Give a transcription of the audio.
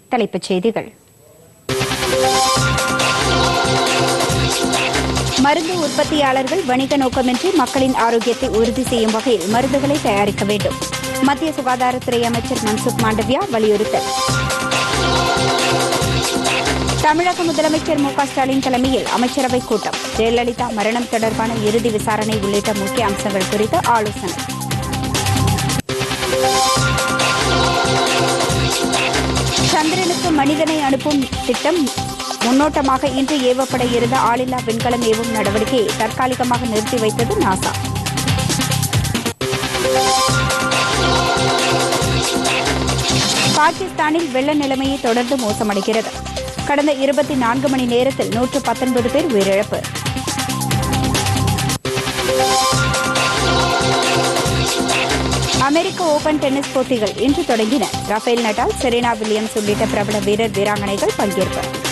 தலைப்புச் செய்திகள் மருந்து உற்பத்தியாளர்கள் வணிக நோக்கமின்றி மக்களின் ஆரோக்கியத்தை உறுதி செய்யும் வகையில் மருந்துகளை தயாரிக்க வேண்டும் மத்திய சுகாதாரத்துறை அமைச்சர் மன்சுக் மாண்டவியா வலியுறுத்தல் தமிழக முதலமைச்சர் மு க ஸ்டாலின் தலைமையில் அமைச்சரவைக் கூட்டம் ஜெயலலிதா மரணம் தொடர்பான இறுதி விசாரணை உள்ளிட்ட முக்கிய அம்சங்கள் குறித்து ஆலோசனை சந்திரனுக்கு மனிதனை அனுப்பும் திட்டம் முன்னோட்டமாக இன்று ஏவப்பட இருந்த ஆளில்லா விண்கலம் ஏவும் நடவடிக்கையை தற்காலிகமாக நிறுத்தி வைத்தது நாசா பாகிஸ்தானில் வெள்ள நிலைமையை தொடர்ந்து மோசமடைகிறது கடந்த இருபத்தி நான்கு மணி நேரத்தில் நூற்று பத்தொன்பது பேர் உயிரிழப்பு அமெரிக்க ஓபன் டென்னிஸ் போட்டிகள் இன்று தொடங்கின ரஃபேல் நடால் செரீனா வில்லியம்ஸ் உள்ளிட்ட பிரபல வீரர் வீராங்கனைகள் பங்கேற்பு